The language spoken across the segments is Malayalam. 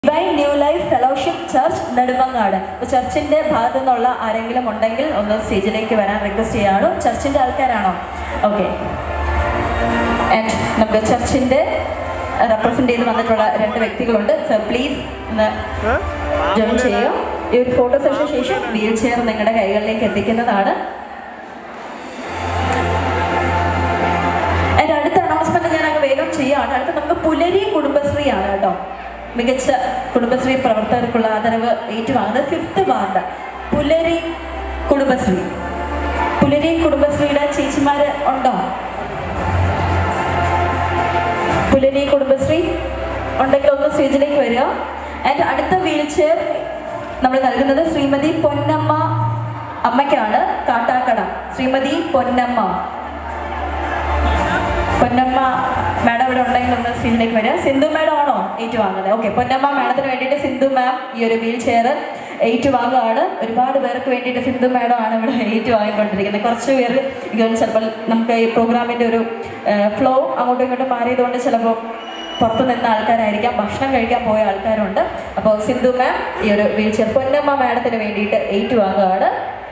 divine new life fellowship church Nedumangad അപ്പോൾ ചർച്ചിന്റെ ഭാഗത്തു നിന്നുള്ള ആരെങ്കിലും ഉണ്ടെങ്കിൽ ഒന്ന് സ്റ്റേജിലേക്ക് വരാൻ റിക്വസ്റ്റ് ചെയ്യാണ് ചർച്ചിന്റെ ആൾക്കാരാണോ ഓക്കെ ആൻഡ് നമുക്ക് ചർച്ചിന്റെ റെപ്രസെന്റ് ചെയ്ത് വന്നിട്ടുള്ള രണ്ട് വ്യക്തികളുണ്ട് സർ പ്ലീസ് ഒന്ന് ജോയിൻ ചെയ്യും ഈ ഒരു ഫോട്ടോ സെഷന് ശേഷം വീൽ ചെയർ നിങ്ങളുടെ കൈകളിലേക്ക് എത്തിക്കുന്നതാണ് എൻ്റെ അടുത്ത അനൗൺസ്മെന്റ് ഞാൻ അങ്ങ് വേഗം ചെയ്യുകയാണ് അടുത്ത നമുക്ക് പുലരി കുടുംബശ്രീ ആണ് കേട്ടോ മികച്ച കുടുംബശ്രീ പ്രവർത്തകർക്കുള്ള ആദരവ് ഏറ്റുവാങ്ങുന്നത് ഫിഫ്ത്ത് വാർഡ് പുലരി കുടുംബശ്രീ പുലരി കുടുംബശ്രീയുടെ ചേച്ചിമാര് ഉണ്ടോ പുലരി കുടുംബശ്രീ ഉണ്ടെങ്കിൽ ഒന്ന് സ്റ്റേജിലേക്ക് വരിക ആൻഡ് അടുത്ത വീൽ ചെയർ നമ്മൾ നൽകുന്നത് ശ്രീമതി പൊന്നമ്മ അമ്മയ്ക്കാണ് കാട്ടാക്കട ശ്രീമതി പൊന്നമ്മ പൊന്നമ്മ മാഡം ഇവിടെ ഉണ്ടെങ്കിൽ ഒന്ന് സ്റ്റേജിലേക്ക് വരിക സിന്ധു മാഡം ആണോ ഏറ്റുവാങ്ങുന്നത് ഓക്കെ പൊന്നമ്മ മാഡത്തിന് വേണ്ടിയിട്ട് സിന്ധു മാം ഈ ഒരു വീൽ ചെയർ ഏറ്റുവാങ്ങുകയാണ് ഒരുപാട് പേർക്ക് വേണ്ടിയിട്ട് സിന്ധു മാഡം ആണ് ഇവിടെ ഏറ്റുവാങ്ങിക്കൊണ്ടിരിക്കുന്നത് കുറച്ച് പേര് എനിക്ക് ചിലപ്പോൾ നമുക്ക് ഈ പ്രോഗ്രാമിൻ്റെ ഒരു ഫ്ലോ അങ്ങോട്ടും ഇങ്ങോട്ടും മാറിയതുകൊണ്ട് ചിലപ്പോൾ പുറത്തു നിന്ന ആൾക്കാരായിരിക്കാം ഭക്ഷണം കഴിക്കാൻ പോയ ആൾക്കാരുണ്ട് അപ്പോൾ സിന്ധു മാം ഈ ഒരു വീൽ ചെയർ പൊന്നമ്മ മാഡത്തിന് വേണ്ടിയിട്ട് ഏറ്റുവാങ്ങുകയാണ്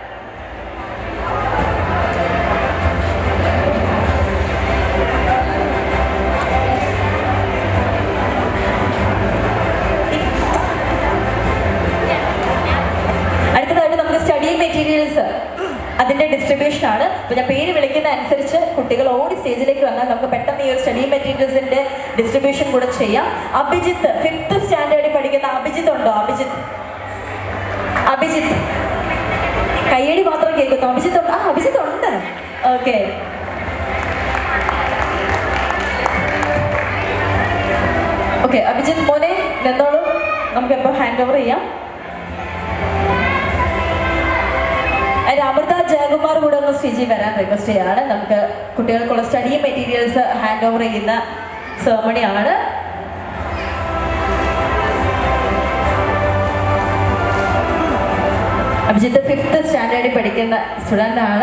അടുത്തതായിട്ട് നമുക്ക് സ്റ്റഡി മെറ്റീരിയൽസ് അതിന്റെ ഡിസ്ട്രിബ്യൂഷൻ ആണ് അപ്പൊ ഞാൻ പേര് വിളിക്കുന്ന അനുസരിച്ച് കുട്ടികൾ ഓടി സ്റ്റേജിലേക്ക് വന്നാൽ നമുക്ക് പെട്ടെന്ന് ഈ ഒരു സ്റ്റഡി മെറ്റീരിയൽസിന്റെ ഡിസ്ട്രിബ്യൂഷൻ കൂടെ ചെയ്യാം അഭിജിത്ത് ഫിഫ്ത്ത് സ്റ്റാൻഡേർഡിൽ പഠിക്കുന്ന അഭിജിത്ത് ഉണ്ടോ അഭിജിത്ത് അഭിജിത്ത് കയ്യടി മാത്രം കേൾക്കുന്നു അഭിജിത്ത് ഉണ്ട് ആ അഭിജിത്ത് ഉണ്ട് ഓക്കെ ഓക്കെ അഭിജിത്ത് മോനെ നിന്നോളൂ നമുക്ക് ഇപ്പോൾ ഹാൻഡ് ഓവർ ചെയ്യാം അതിന് അമൃത ജയകുമാർ കൂടെ ഒന്ന് സ്റ്റേജിൽ വരാൻ റിക്വസ്റ്റ് ചെയ്യാണ് നമുക്ക് കുട്ടികൾക്കുള്ള സ്റ്റഡി മെറ്റീരിയൽസ് ഹാൻഡ് ഓവർ ചെയ്യുന്ന സെറമണിയാണ് അഭിജിത്ത് ഫിഫ്ത്ത് സ്റ്റാൻഡേർഡിൽ പഠിക്കുന്ന സ്റ്റുഡൻ്റ് ആണ്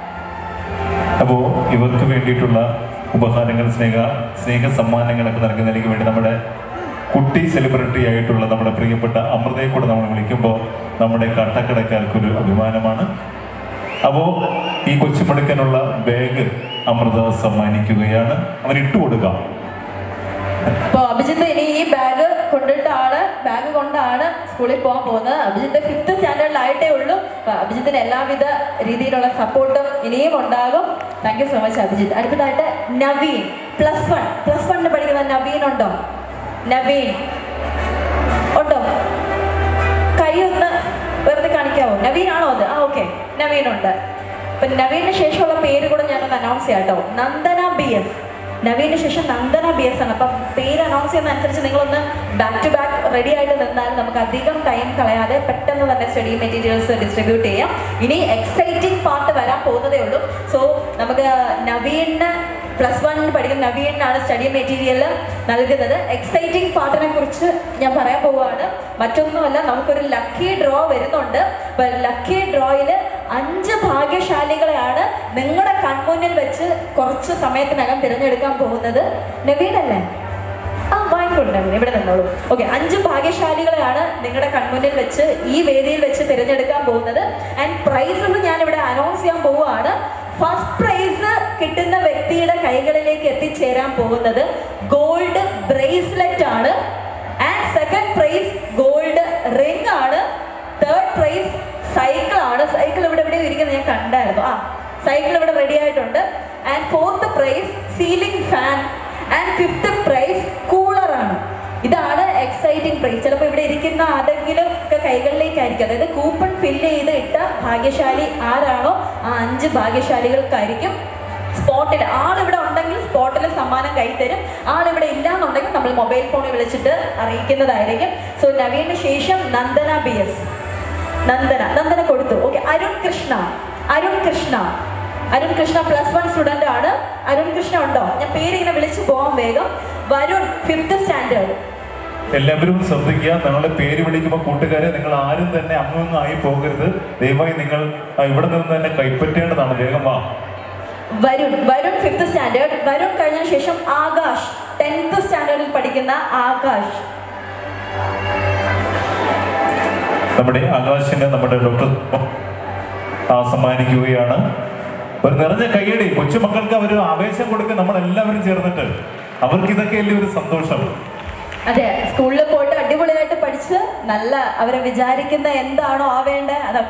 അപ്പോൾ ഇവർക്ക് വേണ്ടിയിട്ടുള്ള ഉപഹാരങ്ങൾ സ്നേഹ സ്നേഹ സമ്മാനങ്ങളൊക്കെ നൽകുന്നതിന് വേണ്ടി നമ്മുടെ കുട്ടി സെലിബ്രിറ്റി ആയിട്ടുള്ള നമ്മുടെ പ്രിയപ്പെട്ട അമൃതയെ കൂടെ നമ്മൾ വിളിക്കുമ്പോൾ നമ്മുടെ കട്ടക്കടക്കാർക്കൊരു അഭിമാനമാണ് അപ്പോൾ ഈ കൊച്ചുപടുക്കനുള്ള ബാഗ് അമൃത സമ്മാനിക്കുകയാണ് അവൻ ഇട്ടു കൊടുക്കാം അപ്പോൾ അഭിജിത്ത് ഇനി ഈ ബാഗ് കൊണ്ടിട്ടാണ് ബാഗ് കൊണ്ടാണ് സ്കൂളിൽ പോകാൻ പോകുന്നത് അഭിജിത്ത് ഫിഫ്ത്ത് സ്റ്റാൻഡേർഡിലായിട്ടേ ഉള്ളൂ അപ്പൊ അഭിജിത്തിന് എല്ലാവിധ രീതിയിലുള്ള സപ്പോർട്ടും ഇനിയും ഉണ്ടാകും thank you so much Abhijith അടുത്തതായിട്ട് നവീൻ പ്ലസ് വൺ പ്ലസ് വണ്ണിൽ പഠിക്കുന്ന നവീൻ ഉണ്ടോ നവീൻ ഉണ്ടോ കൈ ഒന്ന് വെറുതെ കാണിക്കാവോ നവീൻ ആണോ അത് ആ ഓക്കെ നവീൻ ഉണ്ട് അപ്പൊ നവീന് ശേഷമുള്ള പേര് കൂടെ ഞാനൊന്ന് അനൗൺസ് ചെയ്യാം കേട്ടോ നന്ദന ബി എസ് നവീന് ശേഷം നന്ദന ബി എസ് ആണ് അപ്പം പേര് അനൗൺസ് ചെയ്യുന്ന അനുസരിച്ച് നിങ്ങളൊന്ന് ബാക്ക് ടു ബാക്ക് റെഡി ആയിട്ട് നിന്നാൽ നമുക്ക് അധികം ടൈം കളയാതെ പെട്ടെന്ന് തന്നെ സ്റ്റഡി മെറ്റീരിയൽസ് ഡിസ്ട്രിബ്യൂട്ട് ചെയ്യാം ഇനി എക്സൈറ്റിംഗ് പാർട്ട് വരാൻ പോകുന്നതേ ഉള്ളൂ സോ നമുക്ക് നവീന് പ്ലസ് വണ്ണിൽ പഠിക്കുന്ന നവീനാണ് സ്റ്റഡി മെറ്റീരിയൽ നൽകുന്നത് എക്സൈറ്റിംഗ് പാർട്ടിനെ കുറിച്ച് ഞാൻ പറയാൻ പോവുകയാണ് മറ്റൊന്നുമല്ല നമുക്കൊരു ലക്കി ഡ്രോ വരുന്നുണ്ട് അപ്പൊ ലക്കി ഡ്രോയിൽ അഞ്ച് ഭാഗ്യശാലികളെയാണ് നിങ്ങളുടെ കൺമുന്നിൽ വെച്ച് കുറച്ച് സമയത്തിനകം തിരഞ്ഞെടുക്കാൻ പോകുന്നത് നവീൻ അല്ലേ ആ വാങ്ങിക്കോളൂ നവീൻ ഇവിടെ നിന്നോളൂ ഓക്കെ അഞ്ച് ഭാഗ്യശാലികളെയാണ് നിങ്ങളുടെ കൺമുന്നിൽ വെച്ച് ഈ വേദിയിൽ വെച്ച് തിരഞ്ഞെടുക്കാൻ പോകുന്നത് ആൻഡ് പ്രൈസസ് ഞാൻ ഇവിടെ അനൗൺസ് ചെയ്യാൻ പോവുകയാണ് ഫസ്റ്റ് പ്രൈസ് കിട്ടുന്ന വ്യക്തിയുടെ കൈകളിലേക്ക് എത്തിച്ചേരാൻ പോകുന്നത് ഗോൾഡ് ബ്രേസ്ലെറ്റ് ആണ് and second prize gold ring ആണ് തേർഡ് പ്രൈസ് സൈക്കിൾ ആണ് സൈക്കിൾ ഇവിടെ ഇവിടെ ഇരിക്കുന്നത് ഞാൻ കണ്ടായിരുന്നു ആ സൈക്കിൾ ഇവിടെ റെഡി ആയിട്ടുണ്ട് and fourth prize ceiling fan and fifth prize cooler ആണ് ഇതാണ് എക്സൈറ്റിംഗ് പ്രൈസ് ചിലപ്പോൾ ഇവിടെ ഇരിക്കുന്ന ആരെങ്കിലും ഒക്കെ കൈകളിലേക്കായിരിക്കും അതായത് കൂപ്പൺ ഫില്ല് ചെയ്ത് ഇട്ട ഭാഗ്യശാലി ആരാണോ ആ അഞ്ച് ഭാഗ്യശാലികൾക്കായിരിക്കും സ്പോട്ടിൽ ആളിവിടെ ഉണ്ടെങ്കിൽ സ്പോട്ടിൽ സമ്മാനം കൈത്തരും ആളിവിടെ ഇല്ല എന്നുണ്ടെങ്കിൽ നമ്മൾ മൊബൈൽ ഫോണിൽ വിളിച്ചിട്ട് അറിയിക്കുന്നതായിരിക്കും സോ നവീന് ശേഷം നന്ദന ബി എസ് നന്ദന നന്ദന കൊടുത്തു okay Arun Krishna Arun Krishna Arun Krishna plus one student ആണ് അരുൺ കൃഷ്ണ ഉണ്ടോ ഞാൻ പേര് ഇങ്ങനെ വിളിച്ചു പോകാൻ വേഗം വരുൺ ഫിഫ്ത്ത് സ്റ്റാൻഡേർഡ് എല്ലാവരും ശ്രദ്ധിക്കുക നിങ്ങളെ പേര് വിളിക്കുമ്പോൾ കൂട്ടുകാരെ നിങ്ങൾ ആരും തന്നെ അങ്ങൊന്നും ആയി പോകരുത് ദയവായി നിങ്ങൾ ആ, ഇവിടെ നിന്ന് തന്നെ കൈപ്പറ്റേണ്ടതാണ് വേഗം വാ വരുൺ വരുൺ ഫിഫ്ത്ത് സ്റ്റാൻഡേർഡ് വരുൺ കഴിഞ്ഞ ശേഷം ആകാശ് ടെൻത്ത് സ്റ്റാൻഡേർഡിൽ പഠിക്കുന്ന ആകാശ് നമ്മുടെ ആകാശിന് നമ്മുടെ ഡോക്ടർ ആ സമ്മാനിക്കുകയാണ് ഒരു നിറഞ്ഞ കൈയടി കൊച്ചുമക്കൾക്ക് അവർ ആവേശം കൊടുക്കുക നമ്മൾ എല്ലാവരും ചേർന്നിട്ട് അവർക്ക് ഇതൊക്കെയല്ലേ ഒരു സന്തോഷം അതെ സ്കൂളിൽ പോയിട്ട് അടിപൊളിയായിട്ട് പഠിച്ച് നല്ല അവരെ വിചാരിക്കുന്ന എന്താണോ ആവേണ്ടത് അത്